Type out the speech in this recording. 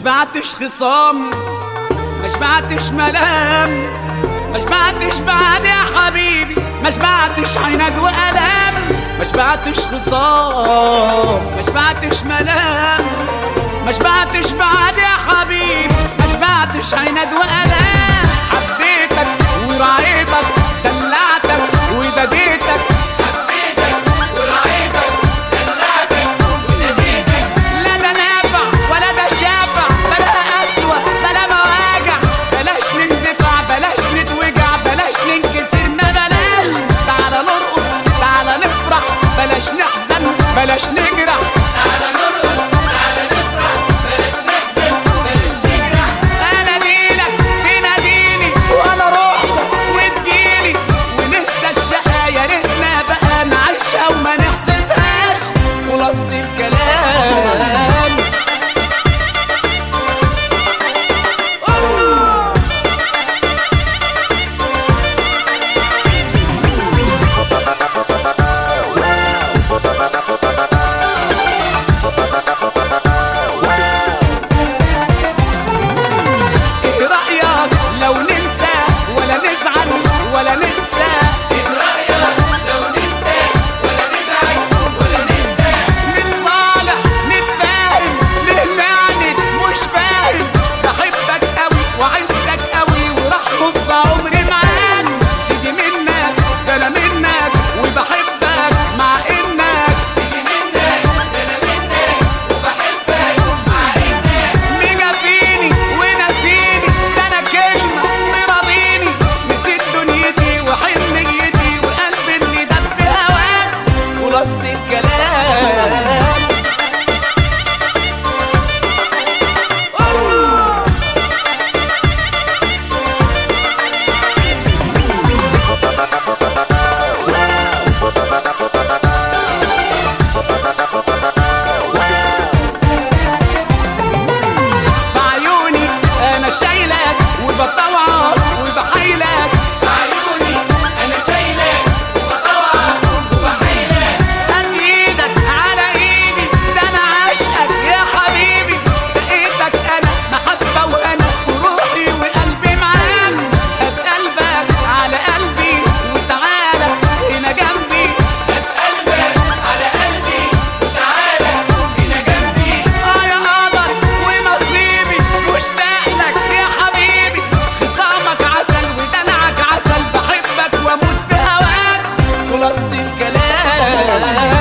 شبعتش خصام ما شبعتش ملام ما شبعتش بعد يا حبيبي ما شبعتش عند وألم ما شبعتش خصام ما شبعتش ملام ما شبعتش بعد يا حبيبي ما شبعتش عند وألم حبيتك ورعيتك دلعتك ودديتك لا ده نافع ولا ده شافع بلا قسوة بلا مواجع بلاش نندفع بلاش نتوجع بلاش ننكسر ما بلاش تعالى نرقص تعالى نفرح بلاش نحزن بلاش نجرح انا دينك تناديني وانا روحك وتجيلي وننسى الشقا يا ريتنا بقى نعيشها وما نحسبهاش خلاصة الكلام ايه رأيك لو ننسى ولا نزعل ولا ننسى نتصالح نتفاهم نهمعني مش فاهم بحبك قوي وعايزك قوي وراح نص عمري معاك تيجي منك ده انا منك وبحبك مع انك ميجا فيني ونسيني ده انا كلمة تراضيني نسيت دنيتي وحنيتي وقلبي اللي دب هواك خلاصة الكلام بعيوني انا شايلك وبطوعك وبحايلك هات ايدك على ايدي ده انا عاشقك يا حبيبي سقيتك انا محبه وانا وروحي وقلبي معاك هات قلبك على قلبي وتعالى هنا جنبي اه يا قمر ونصيبي مشتاق لك يا حبيبي خصامك عسل ودلعك عسل بحبك واموت في هواك خلاصة الكلام